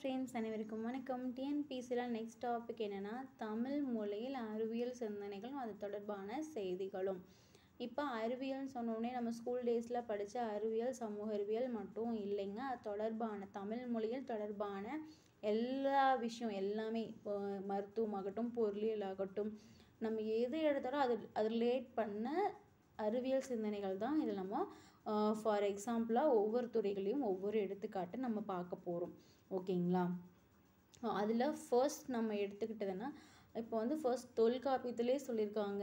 friends அனைவருக்கும் வணக்கம் டிஎன்பிசியில் நெக்ஸ்ட் டாபிக் என்னென்னா தமிழ் மொழியில் அறிவியல் சிந்தனைகளும் அது தொடர்பான செய்திகளும் இப்போ அறிவியல்னு சொன்னோடனே நம்ம ஸ்கூல் டேஸில் படித்த அறிவியல் சமூக அறிவியல் மட்டும் இல்லைங்க அது தொடர்பான தமிழ் மொழியில் தொடர்பான எல்லா விஷயம் எல்லாமே இப்போ மருத்துவமாகட்டும் பொருளியல் ஆகட்டும் நம்ம எது எடுத்தாலும் அது அது ரிலேட் பண்ண அறிவியல் சிந்தனைகள் தான் இதில் நம்ம ஃபார் எக்ஸாம்பிளாக ஒவ்வொரு துறைகளையும் ஒவ்வொரு எடுத்துக்காட்டு நம்ம பார்க்க போகிறோம் ஓகேங்களா அதில் ஃபர்ஸ்ட் நம்ம எடுத்துக்கிட்டதுன்னா இப்போ வந்து ஃபர்ஸ்ட் தொல்காப்பியத்திலே சொல்லியிருக்காங்க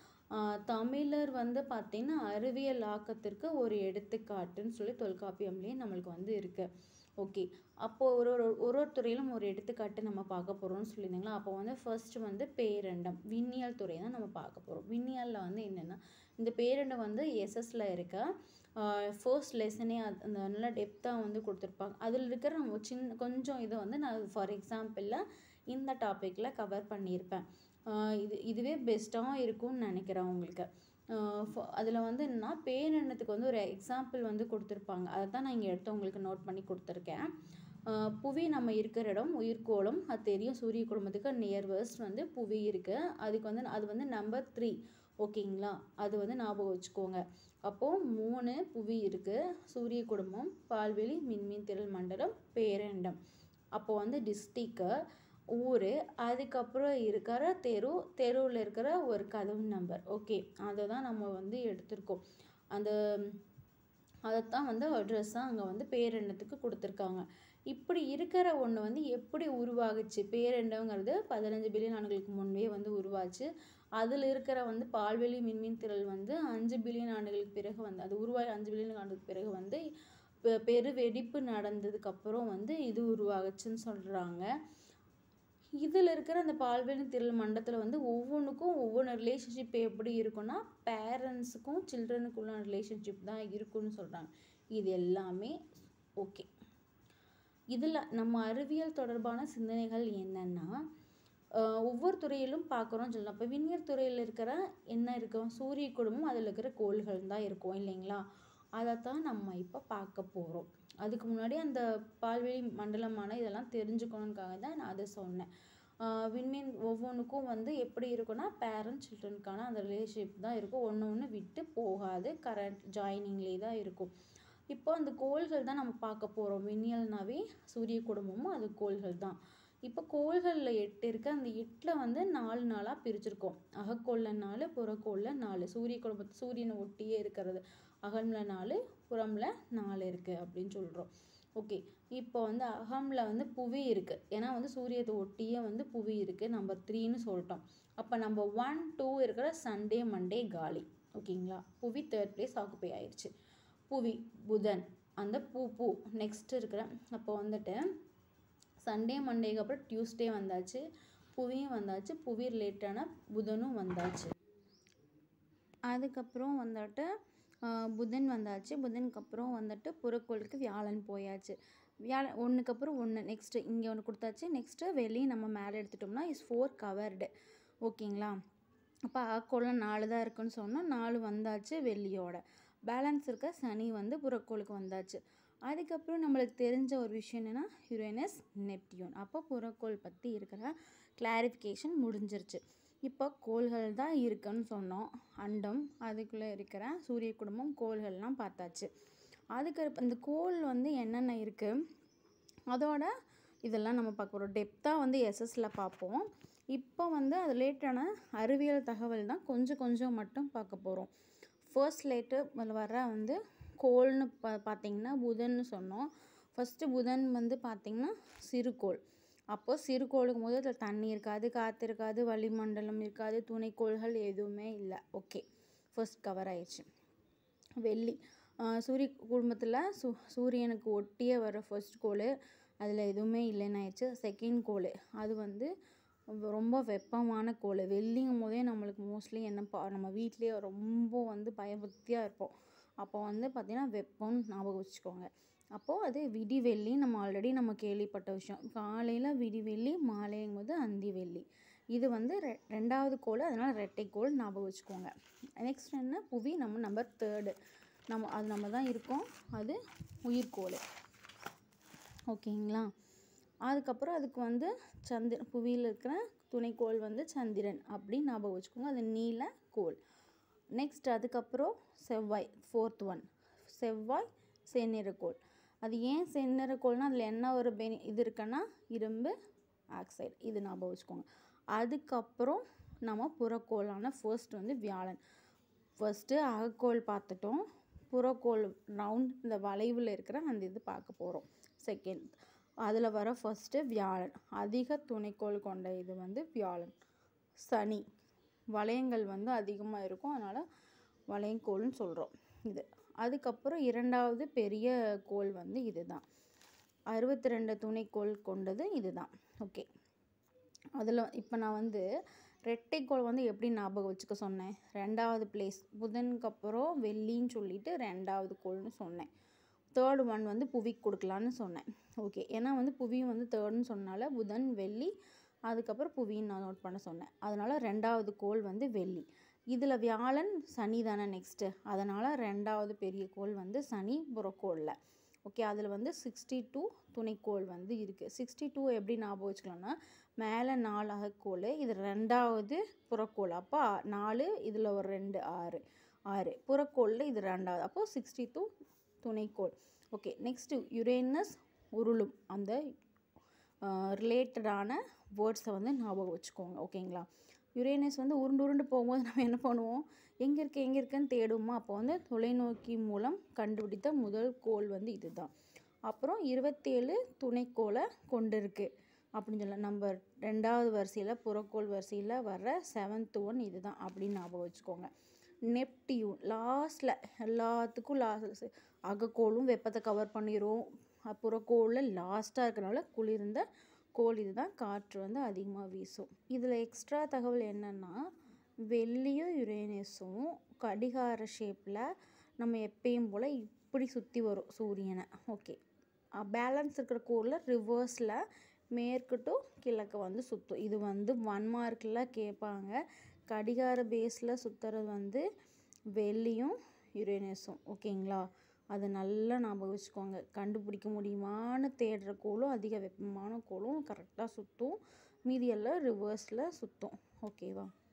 தமிழர் வந்து பார்த்திங்கன்னா அறிவியல் ஆக்கத்திற்கு ஒரு எடுத்துக்காட்டுன்னு சொல்லி தொல்காப்பியம்லேயே நம்மளுக்கு வந்து இருக்குது ஓகே அப்போது ஒரு ஒரு ஒரு ஒரு துறையிலும் ஒரு எடுத்துக்காட்டு நம்ம பார்க்க போகிறோம்னு சொல்லியிருந்தீங்களா அப்போ வந்து ஃபர்ஸ்ட் வந்து பேரண்டம் விண்ணியல் துறை தான் நம்ம பார்க்க போகிறோம் விண்ணியலில் வந்து என்னென்னா இந்த பேரண்டம் வந்து எஸ்எஸ்ல இருக்க ஃபர்ஸ்ட் லெசனே அது அந்த நல்லா டெப்த்தாக வந்து கொடுத்துருப்பாங்க அதில் இருக்கிற நம்ம சின்ன கொஞ்சம் இதை வந்து நான் ஃபார் எக்ஸாம்பிளில் இந்த டாப்பிக்கில் கவர் பண்ணியிருப்பேன் இது இதுவே பெஸ்ட்டாகவும் இருக்கும்னு நினைக்கிறேன் உங்களுக்கு அதில் வந்து என்னன்னா பேரெண்ணத்துக்கு வந்து ஒரு எக்ஸாம்பிள் வந்து கொடுத்துருப்பாங்க அதை தான் நான் இங்கே எடுத்து உங்களுக்கு நோட் பண்ணி கொடுத்துருக்கேன் புவி நம்ம இருக்கிற இடம் உயிர்கோளம் அது தெரியும் சூரிய குடும்பத்துக்கு நியர்வஸ்ட் வந்து புவி இருக்குது அதுக்கு வந்து அது வந்து நம்பர் த்ரீ ஓகேங்களா அது வந்து ஞாபகம் வச்சுக்கோங்க அப்போது மூணு புவி இருக்குது சூரிய குடும்பம் பால்வெளி மின்மீன் திரள் மண்டலம் பேரண்டம் அப்போது வந்து டிஸ்ட்ரிக்கு ஊர் அதுக்கப்புறம் இருக்கிற தெரு தெருவில் இருக்கிற ஒரு கதவு நம்பர் ஓகே அதை தான் நம்ம வந்து எடுத்திருக்கோம் அந்த அதைத்தான் வந்து அட்ரஸ்ஸாக அங்கே வந்து பேரெண்ணத்துக்கு கொடுத்துருக்காங்க இப்படி இருக்கிற ஒன்று வந்து எப்படி உருவாகுச்சு பேரெண்டங்கிறது பதினஞ்சு பில்லியன் ஆண்டுகளுக்கு முன்பே வந்து உருவாச்சு அதில் இருக்கிற வந்து பால்வெளி மின்மீன் திரள் வந்து அஞ்சு பில்லியன் ஆண்டுகளுக்கு பிறகு வந்து அது உருவாகி அஞ்சு பில்லியன் ஆண்டுக்கு பிறகு வந்து பெரு வெடிப்பு நடந்ததுக்கப்புறம் வந்து இது உருவாகுச்சுன்னு சொல்கிறாங்க இதில் இருக்கிற அந்த பால்வெளி திரள் மண்டலத்தில் வந்து ஒவ்வொன்றுக்கும் ஒவ்வொன்று ரிலேஷன்ஷிப் எப்படி இருக்குன்னா பேரண்ட்ஸுக்கும் சில்ட்ரனுக்குள்ள ரிலேஷன்ஷிப் தான் இருக்குன்னு சொல்கிறாங்க இது எல்லாமே ஓகே இதில் நம்ம அறிவியல் தொடர்பான சிந்தனைகள் என்னென்னா ஒவ்வொரு துறையிலும் பார்க்குறோம் சொல்லலாம் இப்போ விண்ணியல் துறையில் இருக்கிற என்ன இருக்கும் சூரிய குடும்பம் அதில் இருக்கிற கோள்கள் தான் இருக்கும் இல்லைங்களா அதைத்தான் நம்ம இப்போ பார்க்க போகிறோம் அதுக்கு முன்னாடி அந்த பால்வெளி மண்டலமான இதெல்லாம் தெரிஞ்சுக்கணுக்காக தான் நான் அதை சொன்னேன் விண்மீன் ஒவ்வொன்றுக்கும் வந்து எப்படி இருக்குன்னா பேரண்ட் சில்ட்ரனுக்கான அந்த ரிலேஷன்ஷிப் தான் இருக்கும் ஒன்று ஒன்று விட்டு போகாது கரண்ட் ஜாயினிங்லேயே தான் இருக்கும் இப்போ அந்த கோள்கள் தான் நம்ம பார்க்க போகிறோம் விண்ணியல்னாவே சூரிய குடும்பமும் அது கோள்கள் தான் இப்போ கோள்களில் எட்டு இருக்குது அந்த எட்டில் வந்து நாலு நாளாக பிரிச்சிருக்கோம் அகக்கோளில் நாலு புறக்கோளில் நாலு சூரிய குடும்பத்தை சூரியனை ஒட்டியே இருக்கிறது அகமில் நாலு புறமில் நாலு இருக்குது அப்படின்னு சொல்கிறோம் ஓகே இப்போ வந்து அகமில் வந்து புவி இருக்குது ஏன்னா வந்து சூரியத்தை ஒட்டியே வந்து புவி இருக்குது நம்பர் த்ரீன்னு சொல்லிட்டோம் அப்போ நம்பர் ஒன் டூ இருக்கிற சண்டே மண்டே காலி ஓகேங்களா புவி தேர்ட் பிளேஸ் ஆக்குப்பை ஆயிடுச்சு புவி புதன் அந்த பூ பூ நெக்ஸ்ட் இருக்கிற அப்போ வந்துட்டு சண்டே மண்டேக்கு அப்புறம் டியூஸ்டே வந்தாச்சு புவியும் வந்தாச்சு புவி ரிலேட்டான புதனும் வந்தாச்சு அதுக்கப்புறம் வந்துட்டு புதன் வந்தாச்சு புதனுக்கு அப்புறம் வந்துட்டு புறக்கோளுக்கு வியாழன் போயாச்சு வியாழன் ஒன்றுக்கு அப்புறம் ஒன்று நெக்ஸ்ட்டு இங்கே ஒன்று கொடுத்தாச்சு நெக்ஸ்ட்டு வெளியே நம்ம மேலே எடுத்துட்டோம்னா இஸ் ஃபோர் கவர்டு ஓகேங்களா அப்போ அக்கோளம் நாலு தான் இருக்குன்னு சொன்னால் நாலு வந்தாச்சு வெள்ளியோட பேலன்ஸ் இருக்க சனி வந்து புறக்கோளுக்கு வந்தாச்சு அதுக்கப்புறம் நம்மளுக்கு தெரிஞ்ச ஒரு விஷயம் என்னென்னா யுரேனஸ் நெப்டியூன் அப்போ புறக்கோள் பற்றி இருக்கிற கிளாரிஃபிகேஷன் முடிஞ்சிருச்சு இப்போ கோள்கள் தான் இருக்குன்னு சொன்னோம் அண்டம் அதுக்குள்ளே இருக்கிற சூரிய குடும்பம் கோள்கள்லாம் பார்த்தாச்சு அதுக்கு இந்த கோள் வந்து என்னென்ன இருக்குது அதோட இதெல்லாம் நம்ம பார்க்க போகிறோம் டெப்த்தாக வந்து எஸ்எஸ்ல பார்ப்போம் இப்போ வந்து அது ரிலேட்டான அறிவியல் தகவல் தான் கொஞ்சம் கொஞ்சம் மட்டும் பார்க்க போகிறோம் ஃபர்ஸ்ட் லேட்டு வர வந்து கோள்னு பா பார்த்திங்கன்னா புதன்னு சொன்னோம் ஃபஸ்ட்டு புதன் வந்து பார்த்திங்கன்னா சிறுகோள் அப்போது சிறுகோளுக்கும் போது அதில் தண்ணி இருக்காது காற்று இருக்காது வளிமண்டலம் இருக்காது துணைக்கோள்கள் எதுவுமே இல்லை ஓகே ஃபர்ஸ்ட் கவர் ஆயிடுச்சு வெள்ளி சூரிய குடும்பத்தில் சூ சூரியனுக்கு ஒட்டியே வர ஃபர்ஸ்ட் கோள் அதில் எதுவுமே இல்லைன்னு ஆயிடுச்சு செகண்ட் கோள் அது வந்து ரொம்ப வெப்பமான கோள் வெள்ளிங்கும் போதே நம்மளுக்கு மோஸ்ட்லி என்ன பா நம்ம வீட்லேயே ரொம்ப வந்து பயபக்தியாக இருப்போம் அப்போ வந்து பார்த்திங்கன்னா வெப்பம்னு ஞாபகம் வச்சுக்கோங்க அப்போது அது விடிவெள்ளி நம்ம ஆல்ரெடி நம்ம கேள்விப்பட்ட விஷயம் காலையில் விடிவெள்ளி மாலைங்கும் போது அந்தி வெள்ளி இது வந்து ரெ ரெண்டாவது கோள் அதனால் ரெட்டை கோள் ஞாபகம் வச்சுக்கோங்க நெக்ஸ்ட் என்ன புவி நம்ம நம்பர் தேர்டு நம்ம அது நம்ம தான் இருக்கோம் அது உயிர்கோள் ஓகேங்களா அதுக்கப்புறம் அதுக்கு வந்து சந்திரன் புவியில் இருக்கிற துணைக்கோள் வந்து சந்திரன் அப்படின்னு ஞாபகம் வச்சுக்கோங்க அது நீல கோள் நெக்ஸ்ட் அதுக்கப்புறம் செவ்வாய் ஃபோர்த் ஒன் செவ்வாய் செந்நிறக்கோள் அது ஏன் செந்நிறக்கோள்னால் அதில் என்ன ஒரு பெனி இது இருக்குன்னா இரும்பு ஆக்சைடு இது ஞாபகம் வச்சுக்கோங்க அதுக்கப்புறம் நம்ம புறக்கோளான ஃபர்ஸ்ட் வந்து வியாழன் ஃபஸ்ட்டு அகக்கோள் பார்த்துட்டோம் புறக்கோள் ரவுண்ட் இந்த வளைவில் இருக்கிற அந்த இது பார்க்க போகிறோம் செகண்ட் அதில் வர ஃபஸ்ட்டு வியாழன் அதிக துணைக்கோள் கொண்ட இது வந்து வியாழன் சனி வளையங்கள் வந்து அதிகமாக இருக்கும் அதனால் வளையங்கோள்னு சொல்கிறோம் இது அதுக்கப்புறம் இரண்டாவது பெரிய கோள் வந்து இதுதான் அறுபத்தி ரெண்டு துணைக்கோள் கொண்டது இதுதான் ஓகே அதில் இப்போ நான் வந்து ரெட்டைக்கோள் வந்து எப்படி ஞாபகம் வச்சுக்க சொன்னேன் ரெண்டாவது பிளேஸ் புதனுக்கு அப்புறம் வெள்ளின்னு சொல்லிட்டு ரெண்டாவது கோள்னு சொன்னேன் தேர்டு ஒன் வந்து புவிக்கு கொடுக்கலான்னு சொன்னேன் ஓகே ஏன்னா வந்து புவியும் வந்து தேர்டுன்னு சொன்னால புதன் வெள்ளி அதுக்கப்புறம் புவின்னு நான் நோட் பண்ண சொன்னேன் அதனால் ரெண்டாவது கோள் வந்து வெள்ளி இதில் வியாழன் சனி தானே நெக்ஸ்ட்டு அதனால் ரெண்டாவது பெரிய கோள் வந்து சனி புறக்கோளில் ஓகே அதில் வந்து சிக்ஸ்டி டூ துணைக்கோள் வந்து இருக்குது சிக்ஸ்டி டூ எப்படி ஞாபகம் வச்சுக்கலாம்னா மேலே நாலு அகக்கோள் இது ரெண்டாவது புறக்கோள் அப்போ நாலு இதில் ஒரு ரெண்டு ஆறு ஆறு புறக்கோளில் இது ரெண்டாவது அப்போது சிக்ஸ்டி டூ துணைக்கோள் ஓகே நெக்ஸ்ட்டு யுரேனஸ் உருளும் அந்த ரிலேட்டடான வேர்ட்ஸை வந்து ஞாபகம் வச்சுக்கோங்க ஓகேங்களா யுரேனஸ் வந்து உருண்டு உருண்டு போகும்போது நம்ம என்ன பண்ணுவோம் எங்கே இருக்கு எங்கே இருக்குன்னு தேடுவோமா அப்போ வந்து தொலைநோக்கி மூலம் கண்டுபிடித்த முதல் கோள் வந்து இதுதான் அப்புறம் இருபத்தேழு துணைக்கோளை கொண்டிருக்கு அப்படின்னு சொல்ல நம்ம ரெண்டாவது வரிசையில் புறக்கோள் வரிசையில் வர்ற செவன்த் ஒன் இதுதான் அப்படின்னு ஞாபகம் வச்சுக்கோங்க நெப்டியூன் லாஸ்ட்டில் எல்லாத்துக்கும் லாஸ்ட் அகக்கோளும் வெப்பத்தை கவர் பண்ணிடும் புறக்கோளில் லாஸ்ட்டாக இருக்கிறனால குளிர்ந்த கோள் இதுதான் காற்று வந்து அதிகமாக வீசும் இதில் எக்ஸ்ட்ரா தகவல் என்னென்னா வெள்ளியும் யுரேனஸும் கடிகார ஷேப்பில் நம்ம எப்பயும் போல் இப்படி சுற்றி வரும் சூரியனை ஓகே பேலன்ஸ் இருக்கிற கோளில் ரிவர்ஸில் மேற்கு டு கிழக்கு வந்து சுற்றும் இது வந்து ஒன் மார்க்கில் கேட்பாங்க கடிகார பேஸில் சுற்றுறது வந்து வெள்ளியும் யுரேனஸும் ஓகேங்களா அதை நல்லா ஞாபகம் வச்சுக்கோங்க கண்டுபிடிக்க முடியுமான்னு தேடுற கோளும் அதிக வெப்பமான கோளும் கரெக்டாக சுற்றும் மீதியெல்லாம் ரிவர்ஸில் சுற்றும் ஓகேவா